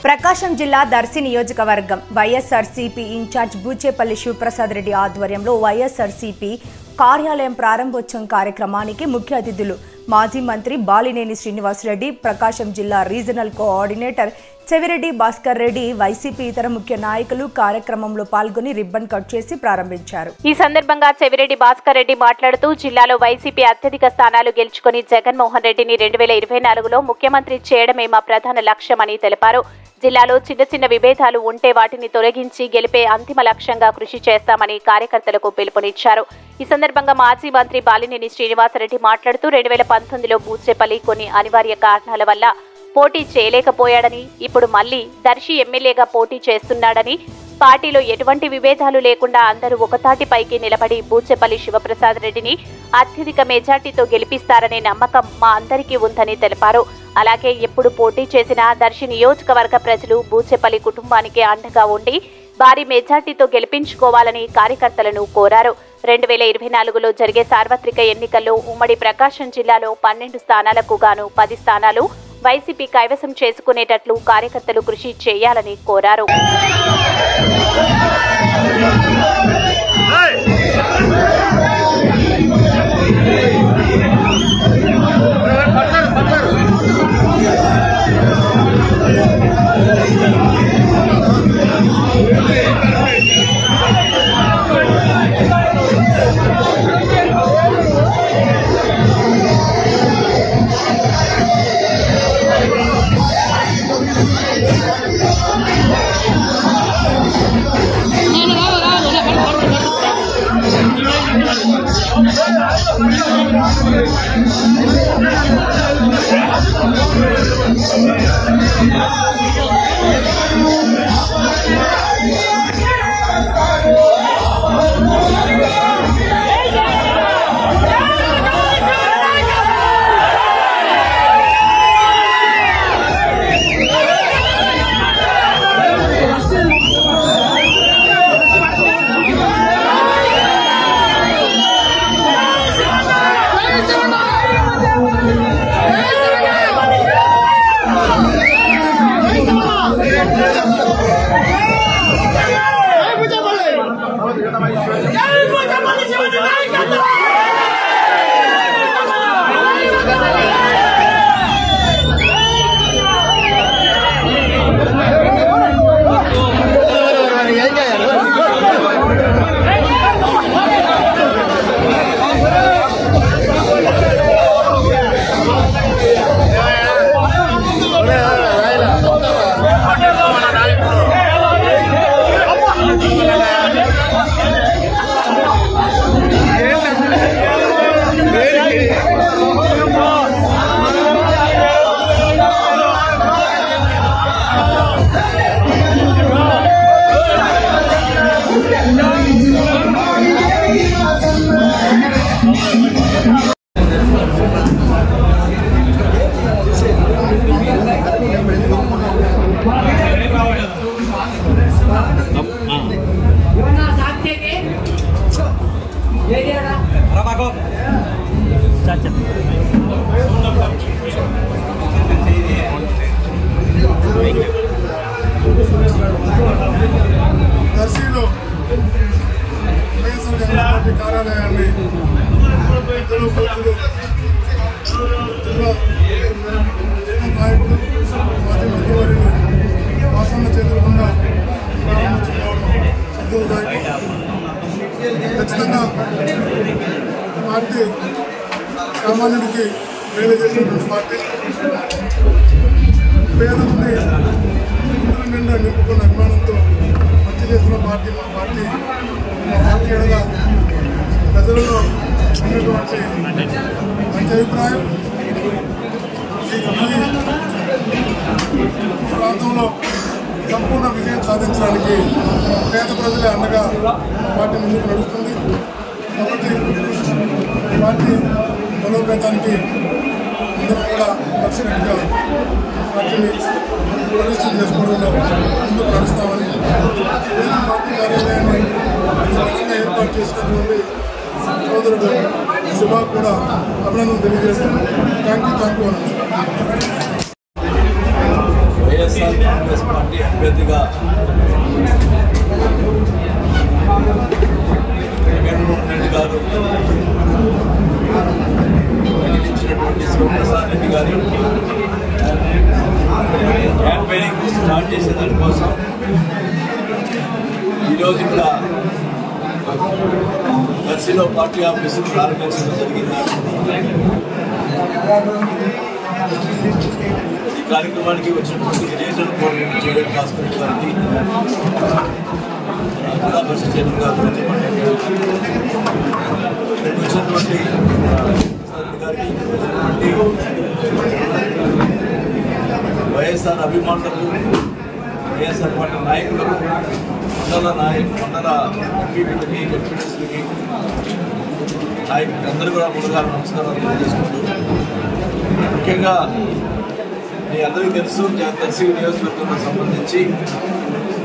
ప్రకాశం జిల్లా దర్శి నియోజకవర్గం వైఎస్ఆర్సీపీ ఇన్ఛార్జ్ బూచేపల్లి శివప్రసాద్ రెడ్డి ఆధ్వర్యంలో వైఎస్ఆర్సీపీ కార్యాలయం ప్రారంభోత్సవం కార్యక్రమానికి ముఖ్య అతిథులు మాజీ మంత్రి బాలినేని శ్రీనివాసరెడ్డి ప్రకాశం జిల్లా రీజనల్ కోఆర్డినేటర్ చెవిరెడ్డి భాస్కర్ రెడ్డి వైసీపీ ఇతర ముఖ్య నాయకులు కార్యక్రమంలో పాల్గొని రిబ్బన్ కట్ చేసి ప్రారంభించారు ఈ సందర్భంగా చెవిరెడ్డి భాస్కర్ రెడ్డి మాట్లాడుతూ జిల్లాలో వైసీపీ అత్యధిక స్థానాలు గెలుచుకుని జగన్మోహన్ రెడ్డిని రెండు వేల ఇరవై నాలుగులో ముఖ్యమంత్రి చేయడమే మా ప్రధాన లక్ష్యమని తెలిపారు జిల్లాలో చిన్న చిన్న విభేదాలు ఉంటే వాటిని తొలగించి గెలిపే అంతిమ లక్ష్యంగా కృషి చేస్తామని కార్యకర్తలకు పిలుపునిచ్చారు ఈ సందర్భంగా మాజీ మంత్రి బాలినేని శ్రీనివాసరెడ్డి మాట్లాడుతూ రెండు వేల పంతొమ్మిదిలో బూచేపల్లి కొన్ని అనివార్య కారణాల వల్ల పోటీ చేయలేకపోయాడని ఇప్పుడు మళ్లీ దర్శి ఎమ్మెల్యేగా పోటీ చేస్తున్నాడని పార్టీలో ఎటువంటి విభేదాలు లేకుండా అందరూ ఒకతాటిపైకి నిలబడి బూచెపల్లి శివప్రసాద్ రెడ్డిని అత్యధిక మెజార్టీతో గెలిపిస్తారనే నమ్మకం మా అందరికీ ఉందని తెలిపారు అలాగే ఎప్పుడు పోటీ చేసినా దర్శి నియోజకవర్గ ప్రజలు బూచెపల్లి కుటుంబానికి అండగా ఉండి భారీ మెజార్టీతో గెలిపించుకోవాలని కార్యకర్తలను కోరారు రెండు వేల ఇరవై నాలుగులో జరిగే సార్వత్రిక ఎన్నికల్లో ఉమ్మడి ప్రకాశం జిల్లాలో పన్నెండు స్థానాలకు గాను పది స్థానాలు వైసీపీ కైవసం చేసుకునేటట్లు కార్యకర్తలు కృషి చేయాలని కోరారు దర్శిలో వైఎస్ఆర్ జగన్ పార్టీ కార్యాలయాన్ని తెలుగు ప్రజలు జిల్లా జిల్లా నాయకుడు మాజీ మంత్రివర్యులు వాసన్న చేతుల గుండా ప్రారంభించుకోవడం సంతోషదాయకం ఖచ్చితంగా పార్టీ సామాన్యుడికి మేలు చేసినటువంటి పార్టీ పేద నుండి ఇంద్ర నిండా నింపుకున్న అభిమానంతో మంచి చేసిన పార్టీ మా పార్టీ మా పార్టీ ఎడల ప్రజలలో ఉన్నటువంటి మంచి అభిప్రాయం ఈ ఈ ప్రాంతంలో సంపూర్ణ విజయం సాధించడానికి పేద ప్రజలే అండగా పార్టీ ముందుకు నడుస్తుంది కాబట్టి ఈ పార్టీ బలోపేతానికి అందరూ కూడా కలిసినట్టుగా పార్టీని ప్రతిష్ఠ చేసుకోవడంలో ముందుకు నడుస్తామని ఏదైనా పార్టీ కార్యాలయాన్ని స్థలంగా ఏర్పాటు చేసినటువంటి సోదరుడు శుభా కూడా అభినందన తెలియజేస్తున్నాను thank you thank you YSR Congress party అభ్యర్థిగా జగన్మోహన్ రెడ్డి గారు ప్రకటించినటువంటి శివప్రసాద్ రెడ్డి గారి క్యాంపెయినింగ్ స్టార్ట్ చేసే దానికోసం ఈరోజు ఇక్కడ దర్శిలో పార్టీ ఆఫీసు ప్రారంభించడం జరిగింది ఈ కార్యక్రమానికి వచ్చినటువంటి రీజనల్ కోఆర్డినేటర్ జేడెడ్ భాస్కర్ రెడ్డి గారికి జిల్లా పరిషత్ చైర్మన్ గారు ఇక్కడికి వచ్చినటువంటి ప్రసాద్ గారికి వచ్చినటువంటి వైఎస్ఆర్ అభిమానులకు వైఎస్ఆర్ పార్టీ నాయకులకు మండల నాయకు మండల ఎంపీపీలకి డిప్యూటీస్లకి నాయకులకి అందరూ కూడా ముందుగా నమస్కారాలు తెలియజేసుకుంటూ ముఖ్యంగా మీ అందరికీ తెలుసు దర్శి నియోజకవర్గంకు సంబంధించి